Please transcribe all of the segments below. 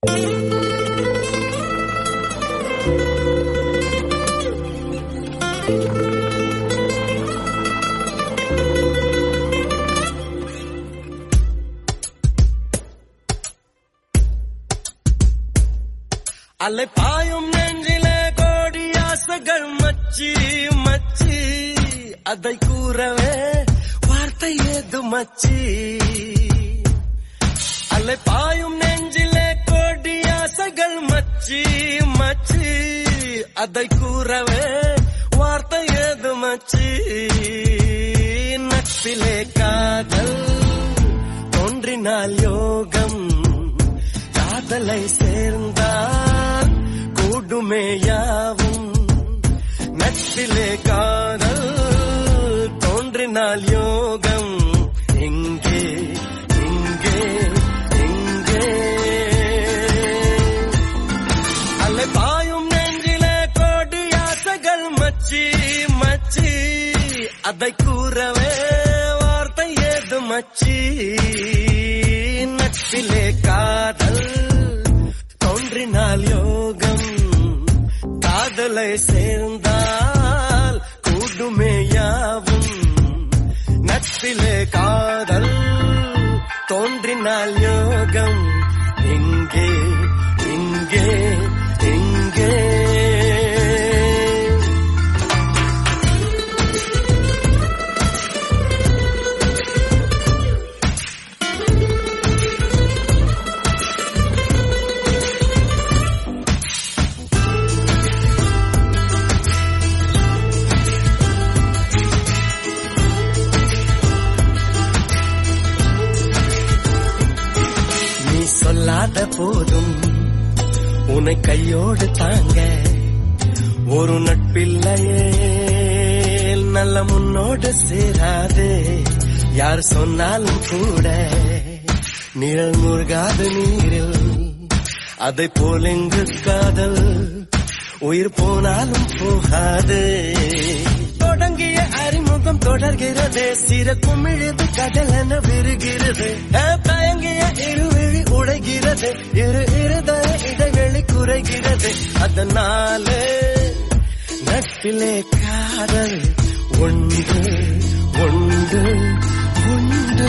அலை பாயும் நெஞ்சிலே கோடி ஆசைகள் மச்சி மச்சி அதை கூறவே வார்த்தை ஏது மச்சி அலை பாயும் நெஞ்சிலே கோடி ஆசைகள் மச்சி மச்சி அதை கூறவே வார்த்தை ஏது மச்சி நட்பிலே காதல் தோன்றினால் யோகம் காதலை சேர்ந்தால் கூடுமே யாவும் நட்பிலே காதல் தோன்றினால் யோகம் இங்கே இங்கே இங்கே அலை பாயும் நெஞ்சிலே கோடி ஆசைகள் மச்சி மச்சி அதை கூறவே வார்த்தை ஏது மச்சி நட்பிலே காதல் தோன்றினால் யோகம் காதலை சேர்ந்தால் கூடுமே யாவும் நட்பிலே காதல் தோன்றினால் யோகம் இங்கே இங்கே இங்கே நீ சொல்லாத போதும் உன்னை கையோடு தாங்க ஒரு நட்பில்லையே நல்ல முன்னோடு சேராது யார் சொன்னாலும் கூட நிழல் முருகாது நீரில் அதை போல் எங்கு காதல் உயிர் போனாலும் போகாது தொடங்கிய அறிமுகம் தொடர்கிறது சிற குமிழது கடல் என விருகிறது அஹ், தயங்கிய இருவிழி உடைகிறது இரு இருதய இடைவெளி குறைகிறது அதனால நட்பிலே காதல் ஒன்று ஒன்று ஒன்று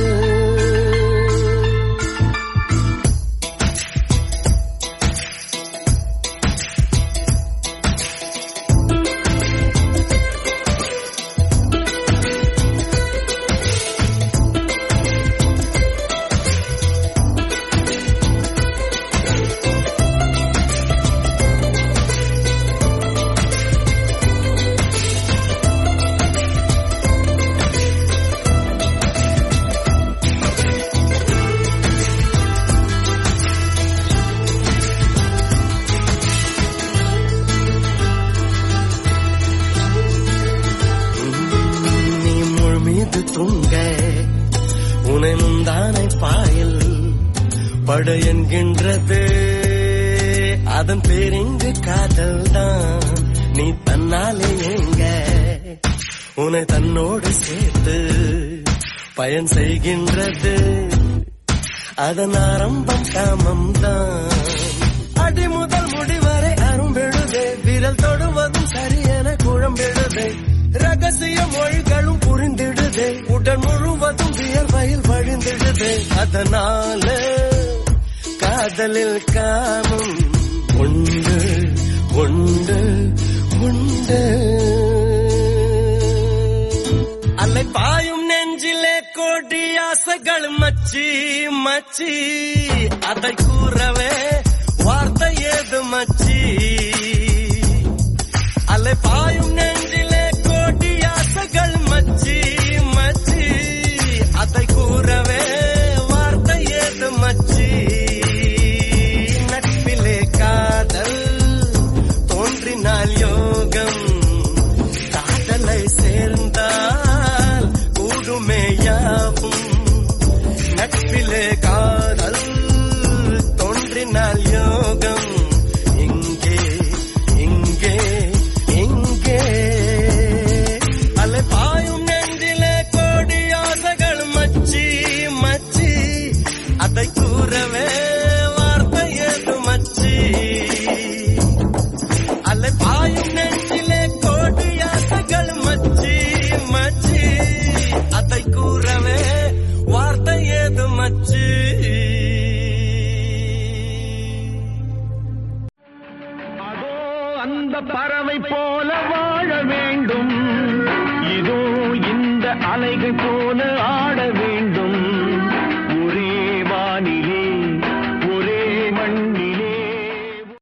நீ முள் மீது தூங்க உனை முந்தானை பாயில் படு என்கின்றது அதன் பேரிங்கு காதல் தான் நீ தன்னாலே எங்க உன்னை தன்னோடு சேர்த்து பயன் செய்கின்றது அதன் ஆரம்பம் காமம் தான் அடி முதல் முடிவரை அரும்பெழுதே விரல் தொடுவதும் சரியென குழம்பெழுதே ரகசிய மொழிகளும் புரிந்திடுதே உடல் முழுவதும் வியர்வையில் வழிந்திடுதே அதனால காதலில் காமம் உண்டு உண்டு உண்டு அலை பாயும் நெஞ்சிலே கோடி ஆசைகள் மச்சி மச்சி அதை கூறவே வார்த்தை ஏது மச்சி அலை பாயும் நெஞ்சிலே கோடி ஆசைகள் மச்சி மச்சி அதை கூறவே வார்த்தை ஏது மச்சி நட்பிலே காதல் தோன்றினால் யோகம் காதலை சேர்ந்தால் கூடுமே யாவும் நட்பிலே காதல் தோன்றி அந்த பறவை போல வாழ வேண்டும் இதோ இந்த அலைகள் போல ஆட வேண்டும்